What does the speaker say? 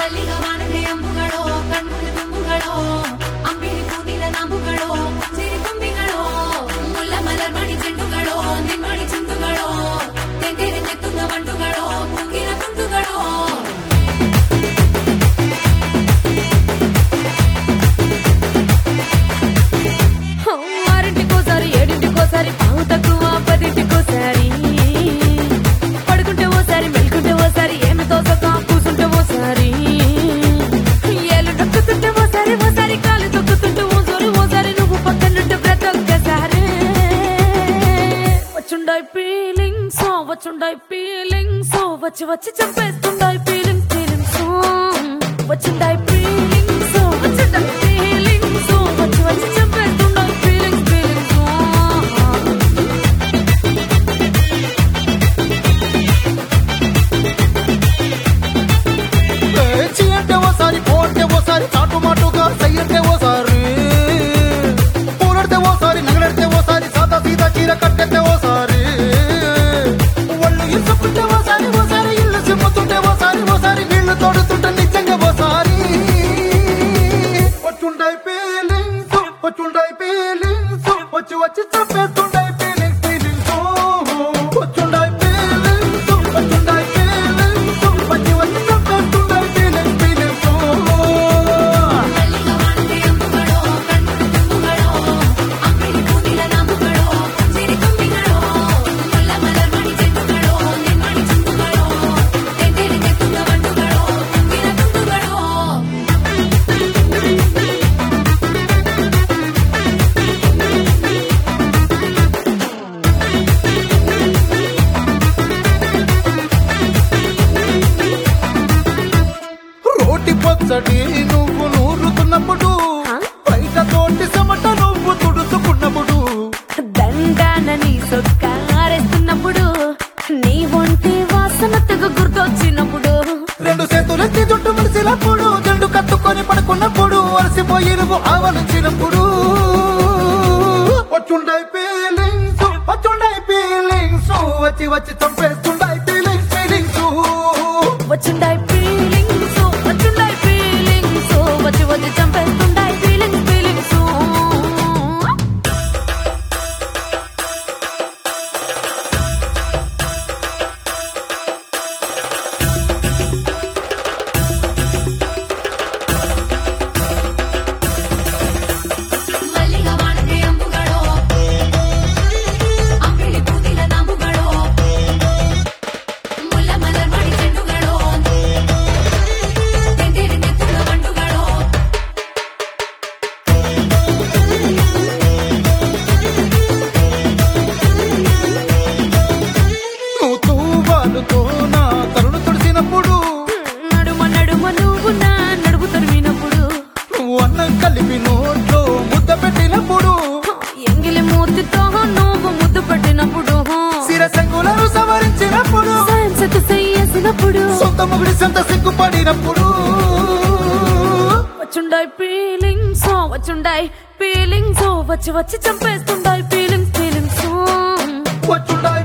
ಮಲ್ಲಿಗ ವಾನಗೆ ಅಂಬುಗಳೋ ಕಣ್ಮುಡಿ ತುಂಬುಗಳೋ ಅಂಬಿಳಿ ಕೂದಿಲ ನಾಂಬುಗಳೋ ಸಿರಿ ತುಂಬಿಗಳೋ ಮುಲ್ಲ ಮಲರ್ ಮಣಿ ಚೆಂಡುಗಳೋ ನಿಮ್ಮಣಿ ಚಿಂದುಗಳೋ ತೆಂಗೆರೆ ನೆತ್ತುಂಗ ಬಂಡುಗಳೋ ಮುಗಿನ ತುಂಡುಗಳೋ ఆరింటికోసారి ఏడింటికోసారి పావు తక్కువ పదింటికోసారి పడుకుంటే ఓసారి మెలుకుంటే ఓసారి ఏమి తోసక కూసుంటే ఓసారి ఏళ్ళు తొక్కుతుంటే ఓసారి ఓసారి కాలు తొక్కుతుంటే ఓసారి ఓసారి నువ్వు పక్కనుంటే ప్రతి ఒక్కసారి వచ్చుండాయి ఫీలింగ్స్ వచ్చుండాయి ఫీలింగ్స్ వచ్చి వచ్చి చంపేస్తుండాయి ఫీలింగ్స్ ఫీలింగ్స్ వచ్చిండాయి ఫీలింగ్స్ వచ్చిండాయి ఫీలింగ్స్ వచ్చి వచ్చి చంపేస్తుండాయి ఫీలింగ్స్ ఫీలింగ్స్ చీ అంటే ఓసారి పో అంటే ఓసారి చాటు మాటుగా సై అంటే ఓసారి పూలడితే ఓసారి నగలడితే ఓసారి సాదా సీదా చీర కట్టెతే ఓసారి ఒళ్ళు ఇసుకుంటే ఓసారి ఓసారి ఇల్లు సిమ్ముతుంటే ఓసారి ఓసారి నీళ్లు తోడుతుంటే నిజంగా ఓసారి వచ్చుండాయి ఫీలింగ్స్ వచ్చుండాయి ఫీలింగ్స్ వచ్చి వచ్చి చంపేస్తుండాయి ఫీలింగ్స్ ఫీలింగ్స్ వచ్చుండాయి ఫీలింగ్స్ వచ్చుండాయి ఫీలింగ్స్ వచ్చి వచ్చి చంపేస్తుండాయి ఫీలింగ్స్ ఫీలింగ్స్ ಮಲ್ಲಿಗ ವಾನಗೆ ಅಂಬುಗಳೋ ಕಣ್ಮುಡಿ ತುಂಬುಗಳೋ ಅಂಬಿಳಿ ಕೂದಿಲ ನಾಂಬುಗಳೋ ಸಿರಿ ತುಂಬಿಗಳೋ ಮುಲ್ಲ ಮಲರ್ ಮಣಿ ಚೆಂಡುಗಳೋ ನಿಮ್ಮಣಿ ಚಿಂದುಗಳೋ ತೆಂಗೆರೆ ನೆತ್ತುಂಗ ಬಂಡುಗಳೋ ಮುಗಿನ ತುಂಡುಗಳೋ రోటి పచ్చడి నువ్వు నూరుతున్నప్పుడు బయట తోటి సమట నువ్వు తుడుచుకున్నప్పుడు దండాన నీ సొక్కారేస్తున్నప్పుడు నీ ఒంటి వాసన తెగ గుర్తొచ్చినప్పుడు రెండు చేతులెత్తి జుట్టు మలిసినప్పుడు జండు కట్టుకొని పడుకున్నప్పుడు అలసిపోయి నువ్వు ఆవలించినప్పుడు వచ్చుండాయి ఫీలింగ్స్ వచ్చుండాయి ఫీలింగ్స్ వచ్చి వచ్చి చంపేస్తుండాయి ఫీలింగ్స్ ఫీలింగ్స్ వచ్చిండాయి ఫీలింగ్స్ వచ్చిండాయి ఫీలింగ్స్ వచ్చి వచ్చి చంపేస్తుండాయి ఫీలింగ్స్ ఫీలింగ్స్ ಮಲ್ಲಿಗ ವಾನಗೆ ಅಂಬುಗಳೋ ಅಂಬಿಳಿ ಕೂದಿಲ ನಾಂಬುಗಳೋ ಮುಲ್ಲ ಮಲರ್ ಮಣಿ ಚೆಂಡುಗಳೋ ತೆಂಗೆರೆ ನೆತ್ತುಂಗ ಬಂಡುಗಳೋ నువ్వు తూవాలుతో నా తరుణు తుడిసినప్పుడు నడుమ నడుమ నువ్వు నా నడుపు తరిమినప్పుడు నువ్వు అన్నం కలిపి నోట్లో ముద్ద పెట్టినప్పుడు ఎంగిలి మూతితో నువ్వు ముద్దు పెట్టినప్పుడు సిరసంగులను సవరించినప్పుడు సైన్స్ చెయ్యేసినప్పుడు సొంత ముగుడి సొంత సిగ్గుపడినప్పుడు వచ్చుండాయి ఫీలింగ్స్ వచ్చుండాయి ఫీలింగ్స్ వచ్చి వచ్చి చంపేస్తుండాయి ఫీలింగ్స్ ఫీలింగ్స్ వచ్చుండాయి